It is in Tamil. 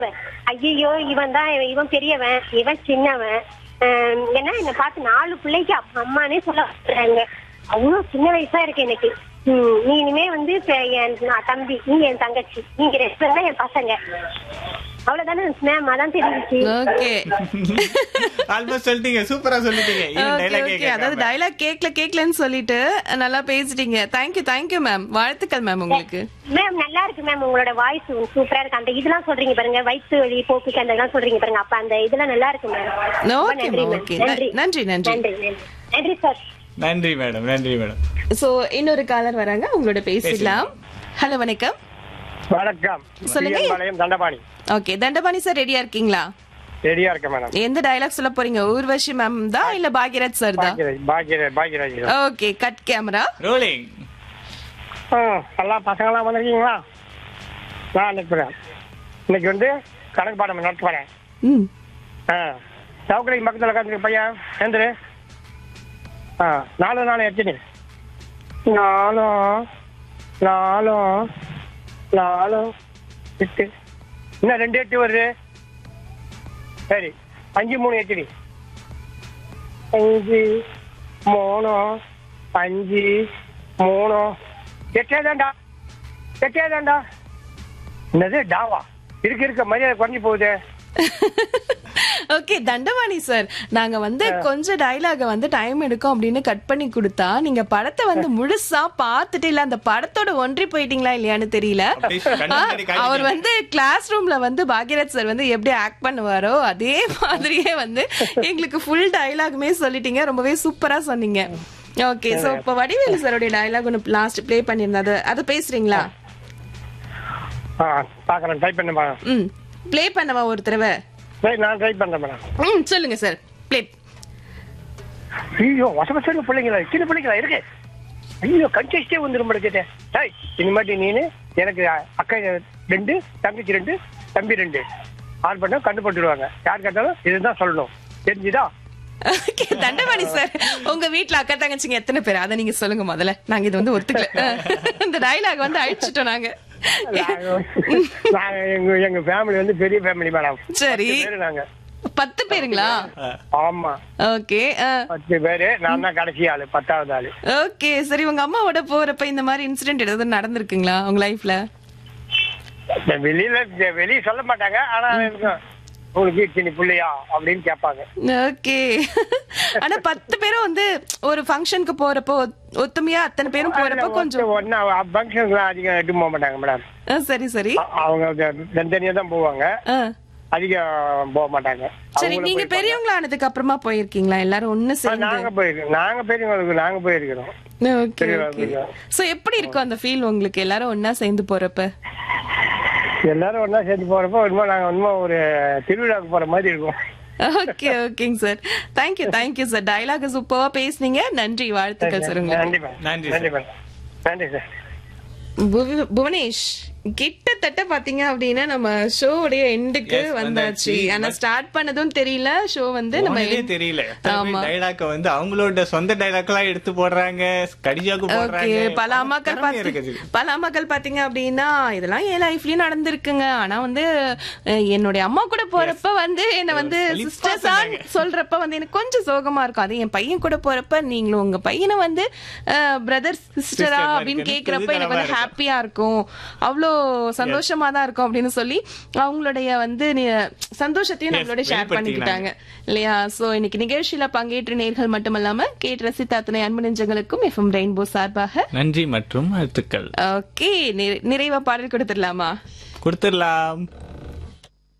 ஐயோ இவன் தான் இவன் பெரியவன் இவன் சின்னவன் ஆஹ் ஏன்னா என்னை பார்த்து நாலு பிள்ளைக்கு அப்பா அம்மானே சொல்ல வர்றாங்க அவ்வளவு சின்ன வயசா இருக்கு எனக்கு ம், நீ இனிமே வந்து இப்ப என் நான் தம்பி நீ என் தங்கச்சி நீங்க ரெண்டு பேரும் தான் என் பசங்க அவ்வளவுதானே மேம் அதான் தெரிஞ்சிச்சு ஓகே ஆல்மோஸ்ட் சொல்லிட்டீங்க சூப்பரா சொல்லிட்டீங்க ஓகே டைலாக் ஓகே அதாவது டைலாக் கேக்கல கேக்கலன்னு சொல்லிட்டு நல்லா பேசிட்டீங்க தேங்க்யூ தேங்க்யூ மேம் வாழ்த்துக்கள் மேம் உங்களுக்கு மேம் நல்லா இருக்கு மேம் உங்களோட வாய்ஸ் சூப்பரா இருக்கு அந்த இதெல்லாம் சொல்றீங்க பாருங்க வயிற்று வலி போக்குக்கு அந்த இதெல்லாம் சொல்றீங்க பாருங்க அப்ப அந்த இதெல்லாம் நல்லா இருக்கு மேம் ரொம்ப ஓகே நன்றி மேம் ஓகே நன்றி நன்றி நன்றி நன்றி நன்றி நன்றி சார் நன்றி மேடம் நன்றி மேடம் சோ இன்னொரு காலர் வராங்க உங்களோட பேசிடலாம் ஹலோ வணக்கம் வணக்கம் சொல்லுங்க. TN Palayam Dhandapani okay Dhandapani sir ரெடியா இருக்கீங்களா ரெடியா இருக்கேன் மேடம் எந்த டயலாக் சொல்ல போறீங்க ஊர்வஷி மேம் தான் இல்ல பாக்யராஜ் சார் தான் Bhagyaraj Bhagyaraj Bhagyaraj okay cut camera rolling ம் எல்லாம் பசங்களாம் வந்திருக்கீங்களா நான் அனுப்புறேன் இன்னைக்கு வந்து கணக்கு பாடம் நடத்த போறேன் ம் ஆ சவுக்கரைக்கு பக்கத்தில் உட்காந்துருக்கு பையன் எந்திரு ஆ நாலு நாலு எத்தனை நாலும் நாலும் நாலும் எட்டு இன்னும் ரெண்டு எட்டு வருது சரி அஞ்சு மூணு எத்தனை அஞ்சு மூணு அஞ்சு மூணு எட்டே தாண்டா எட்டே தாண்டா என்னது டாவா இருக்க இருக்க மரியாதை குறைஞ்சி போகுது ஓகே தண்டபாணி சார் நாங்க வந்து கொஞ்சம் டயலாக வந்து டைம் எடுக்கும் அப்படின்னு கட் பண்ணி கொடுத்தா நீங்க படத்தை வந்து முழுசா பார்த்துட்டு இல்ல அந்த படத்தோட ஒன்றி போயிட்டீங்களா இல்லையான்னு தெரியல அப்படியே கண்ணு ஆ, முன்னாடி காட்டிட்டீங்க. அவர் வந்து கிளாஸ் ரூம்ல வந்து பாக்யராஜ் சார் வந்து எப்படி ஆக்ட் பண்ணுவாரோ அதே மாதிரியே வந்து எங்களுக்கு ஃபுல் டயலாகுமே சொல்லிட்டீங்க ரொம்பவே சூப்பரா சொன்னீங்க ஓகே சோ இப்ப வடிவேலு சாரோட டயலாக் ஒன்னு லாஸ்ட் ப்ளே பண்ணிருந்தா அது அதை பேசுறீங்களா ஆ பார்க்குறேன் ட்ரை பண்ண பாருங்க ம் ப்ளே பண்ணவா ஒரு தடவை சரி நான் ட்ரை பண்ணுறேன் மேடம் ம் சொல்லுங்க சார் ப்ளே ஐயோ வச வசன பிள்ளைங்களா சின்ன பிள்ளைங்களா இருக்கு ஐயோ கன்செஸ்டே வந்துடும் முடிக்கிட்டே டேய் இனிமேட்டு நீனு எனக்கு அக்கா ரெண்டு தங்கச்சி ரெண்டு தம்பி ரெண்டு ஆன் பண்ண கண்டுபட்டுடுவாங்க யார் கேட்டாலும் இதுதான் சொல்லணும் தெரிஞ்சுதா ஓகே தண்டபாணி சார் உங்க வீட்ல அக்கா தங்கச்சிங்க எத்தனை பேர் அதை நீங்க சொல்லுங்க முதல்ல நாங்க இது வந்து ஒத்துக்கல இந்த டயலாக் வந்து அழிச்சிட்டோம் நாங்க நாங்க நாங்க எங்க எங்க ஃபேமிலி வந்து பெரிய ஃபேமிலி மேடம் சரி. பத்து பேரு நாங்க பத்து பேருங்களா ஆமா ஓகே பத்து பேரு நான் தான் கடைசி ஆளு பத்தாவது ஆளு ஓகே சரி உங்க அம்மாவோட போறப்ப இந்த மாதிரி இன்சிடென்ட் ஏதாவது நடந்திருக்குங்களா உங்க லைஃப்ல இந்த வெளியில இந்த வெளிய சொல்ல மாட்டாங்க ஆனா இருக்கும். உங்களுக்கு சின்ன பிள்ளையா அப்படின்னு கேட்பாங்க ஓகே ஆனா பத்து பேரும் வந்து ஒரு ஃபங்க்ஷனுக்கு போறப்போ ஒத்- ஒத்துமையா அத்தனை பேரும் போறப்போ கொஞ்சம் ஒன்னா ஃபங்க்ஷனுக்குலாம் அதிகம் எட்டு போக மாட்டாங்க மேடம் ஆ, சரி சரி அ- அவங்க தனித்தனியா தான் போவாங்க ஆ. அதிகம் போக மாட்டாங்க சரி அவங்களும் நீங்க போயிருப்பாங்க. பெரியவங்களா ஆனதுக்கு அப்புறமா போயிருக்கீங்களா எல்லாரும் ஒண்ணு ஆ, சேர்ந்து நாங்க போயிருக்கோம் நாங்க பெரியவங்களுக்கு நாங்க போயிருக்கிறோம் ஓகே பெரியவா, ஓகே பெரியவா. சோ எப்படி இருக்கும் அந்த ஃபீல் உங்களுக்கு எல்லாரும் ஒண்ணா சேர்ந்து போறப்ப எல்லாரும் ஒண்ணா சேர்ந்து போறப்போ ஒன்றுமா நாங்க ஒன்றுமா ஒரு திருவிழாவுக்கு போற மாதிரி இருக்கும் ஓகே ஓகேங்க sir thank you thank you sir dialogue சூப்பரா பேசுனீங்க நன்றி வாழ்த்துக்கள் சார் உங்களுக்கு நன்றி மேடம் நன்றி நன்றி மேடம் நன்றி சார் புவ- புவனேஷ் கிட்டத்தட்ட பாத்தீங்க அப்படின்னா நம்ம ஷோவுடைய எண்டுக்கு Yes, வந்தாச்சு வந்தாச்சு. ஆனா ஸ்டார்ட் பண்ணதும் தெரியல ஷோ வந்து நம்ம போனதே end- தெரியல ஆமா டைலாக்க வந்து அவங்களோட சொந்த டைலாக் எல்லாம் எடுத்து போடுறாங்க கடிஜாக்கு ஓகே போடுறாங்க பல அம்மாக்கள் திறமை பாத்து இருக்குது பல அம்மாக்கள் பாத்தீங்க அப்படின்னா இதெல்லாம் என் லைஃப்லயும் நடந்திருக்குங்க ஆனா வந்து அஹ், என்னுடைய அம்மா கூட போறப்ப வந்து என்ன வந்து சலிப்பா சிஸ்டர்ஸா சொன்னாங்க. சொல்றப்ப வந்து எனக்கு கொஞ்சம் சோகமா இருக்கும் அது என் பையன் கூட போறப்ப நீங்களும் உங்க பையனை வந்து பிரதர் சிஸ்டரா Sister மாதிரி அப்படின்னு இருக்குன்னு கேக்குறப்ப எனக்கு வந்து புதுதனமா ஹாப்பியா இருக்கும் அவ்வளோ சந்தோஷமா தான் இருக்கும் அப்படின்னு சொல்லி அவங்களுடைய வந்து நி- சந்தோஷத்தையும் Yes, நம்மளோட ஷேர் வெளிப்படுத்திக்கிட்டாங்க. பண்ணிக்கிட்டாங்க இல்லையா சோ இன்னைக்கு நிகழ்ச்சியில பங்கேற்ற நேர்கள் மட்டுமல்லாம கேட்டு ரசித்த அத்தனை அன்பு நெஞ்சங்களுக்கும் எஃப்எம் ரெயின்போ சார்பாக நன்றி மற்றும் வாழ்த்துக்கள் ஓகே நிறைவா பாடல் கொடுத்துடலாமா கொடுத்துடலாம்